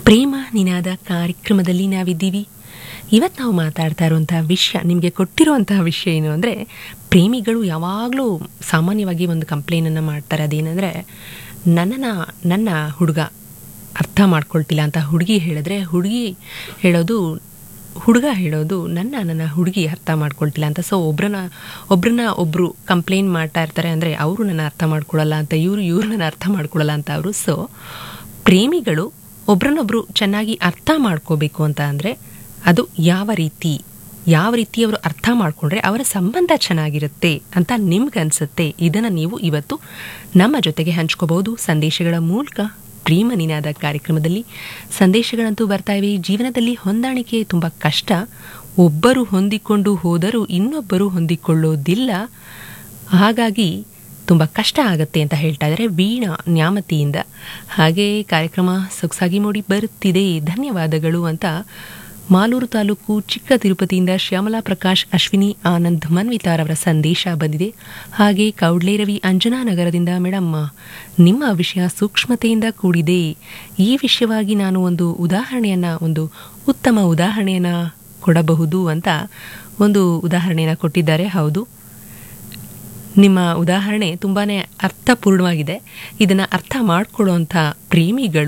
ಪ್ರೇಮ ನಿನಾದ ಕಾರ್ಯಕ್ರಮದಲ್ಲಿ ನಾವಿದ್ದೀವಿ ಇವತ್ತು ನಾವು ಮಾತಾಡ್ತಾ ಇರುವಂತಹ ವಿಷಯ ನಿಮಗೆ ಕೊಟ್ಟಿರುವಂತಹ ವಿಷಯ ಏನು ಅಂದರೆ ಪ್ರೇಮಿಗಳು ಯಾವಾಗಲೂ ಸಾಮಾನ್ಯವಾಗಿ ಒಂದು ಕಂಪ್ಲೇನನ್ನು ಮಾಡ್ತಾರೆ ಅದೇನೆಂದರೆ ನನ್ನನ್ನು ನನ್ನ ಹುಡುಗ ಅರ್ಥ ಮಾಡ್ಕೊಳ್ತಿಲ್ಲ ಅಂತ ಹುಡುಗಿ ಹೇಳಿದ್ರೆ ಹುಡುಗಿ ಹೇಳೋದು ಹುಡುಗ ಹೇಳೋದು ನನ್ನ ನನ್ನ ಹುಡುಗಿ ಅರ್ಥ ಮಾಡ್ಕೊಳ್ತಿಲ್ಲ ಅಂತ ಸೊ ಒಬ್ರನ್ನ ಒಬ್ರನ್ನ ಒಬ್ಬರು ಕಂಪ್ಲೇಂಟ್ ಮಾಡ್ತಾ ಇರ್ತಾರೆ ಅಂದರೆ ಅವರು ನನ್ನ ಅರ್ಥ ಮಾಡ್ಕೊಳ್ಳಲ್ಲ ಅಂತ ಇವರು ಇವ್ರು ನನ್ನ ಅರ್ಥ ಮಾಡ್ಕೊಳ್ಳಲ್ಲ ಅಂತ ಅವರು ಸೊ ಪ್ರೇಮಿಗಳು ಒಬ್ರನ್ನೊಬ್ರು ಚೆನ್ನಾಗಿ ಅರ್ಥ ಮಾಡ್ಕೋಬೇಕು ಅಂತ ಅಂದರೆ ಅದು ಯಾವ ರೀತಿ ಯಾವ ರೀತಿ ಅವರು ಅರ್ಥ ಮಾಡಿಕೊಂಡ್ರೆ ಅವರ ಸಂಬಂಧ ಚೆನ್ನಾಗಿರುತ್ತೆ ಅಂತ ನಿಮ್ಗನ್ಸುತ್ತೆ ಇದನ್ನು ನೀವು ಇವತ್ತು ನಮ್ಮ ಜೊತೆಗೆ ಹಂಚ್ಕೋಬಹುದು ಸಂದೇಶಗಳ ಮೂಲಕ ಪ್ರೇಮ ನಿನಾದ ಕಾರ್ಯಕ್ರಮದಲ್ಲಿ ಸಂದೇಶಗಳಂತೂ ಬರ್ತಾ ಇವೆ ಜೀವನದಲ್ಲಿ ಹೊಂದಾಣಿಕೆ ತುಂಬ ಕಷ್ಟ ಒಬ್ಬರು ಹೊಂದಿಕೊಂಡು ಹೋದರೂ ಇನ್ನೊಬ್ಬರು ಹೊಂದಿಕೊಳ್ಳೋದಿಲ್ಲ ಹಾಗಾಗಿ ತುಂಬ ಕಷ್ಟ ಆಗುತ್ತೆ ಅಂತ ಹೇಳ್ತಾ ಇದ್ದಾರೆ ವೀಣಾ ನ್ಯಾಮತಿಯಿಂದ ಹಾಗೆ ಕಾರ್ಯಕ್ರಮ ಸೊಗಸಾಗಿ ಮೂಡಿ ಬರುತ್ತಿದೆ ಧನ್ಯವಾದಗಳು ಅಂತ ಮಾಲೂರು ತಾಲೂಕು ಚಿಕ್ಕ ತಿರುಪತಿಯಿಂದ ಶ್ಯಾಮಲಾ ಪ್ರಕಾಶ್ ಅಶ್ವಿನಿ ಆನಂದ್ ಮನ್ವಿತಾರ್ ಅವರ ಸಂದೇಶ ಬಂದಿದೆ ಹಾಗೆ ಕೌಡ್ಲೆ ರವಿ ಅಂಜನಾ ನಗರದಿಂದ ಮೇಡಮ್ ನಿಮ್ಮ ವಿಷಯ ಸೂಕ್ಷ್ಮತೆಯಿಂದ ಕೂಡಿದೆ ಈ ವಿಷಯವಾಗಿ ನಾನು ಒಂದು ಉದಾಹರಣೆಯನ್ನ ಒಂದು ಉತ್ತಮ ಉದಾಹರಣೆಯನ್ನ ಕೊಡಬಹುದು ಅಂತ ಒಂದು ಉದಾಹರಣೆಯನ್ನ ಕೊಟ್ಟಿದ್ದಾರೆ ಹೌದು ನಿಮ್ಮ ಉದಾಹರಣೆ ತುಂಬಾನೇ ಅರ್ಥಪೂರ್ಣವಾಗಿದೆ ಇದನ್ನ ಅರ್ಥ ಮಾಡ್ಕೊಳ್ಳುವಂಥ ಪ್ರೇಮಿಗಳು